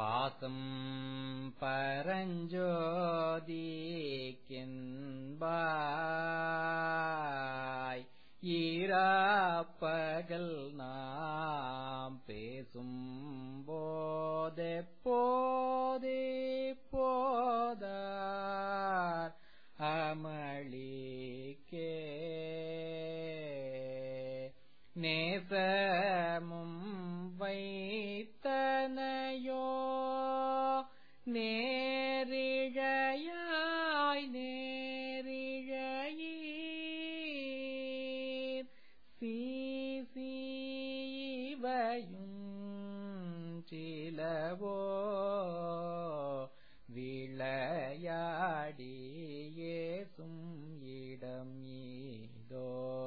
பாசம் பரஞ்சோதிக்கின்பாய் ஈராப்பகல் நாம் பேசும் போதே போதே போதார் அமளிக்கே நேசமும் வைத்தனையோ நேரிழையாய் நேரிழையீர் சீசீவையும் சிலவோ விளையாடியேசும் இடம் இதோ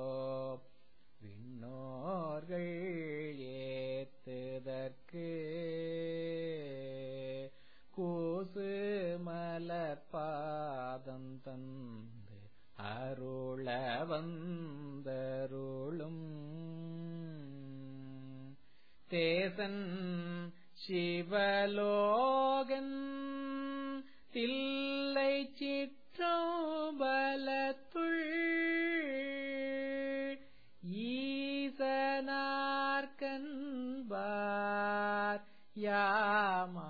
விண்ணோர்கள் ஏத்துதற்கு கூசு மலர்பாதம் தந்து அருள வந்தருளும் தேசன் சிவலோகன் தில்லை சிற்றோபலத்துள் ஈசனார்கன்பார் யாமா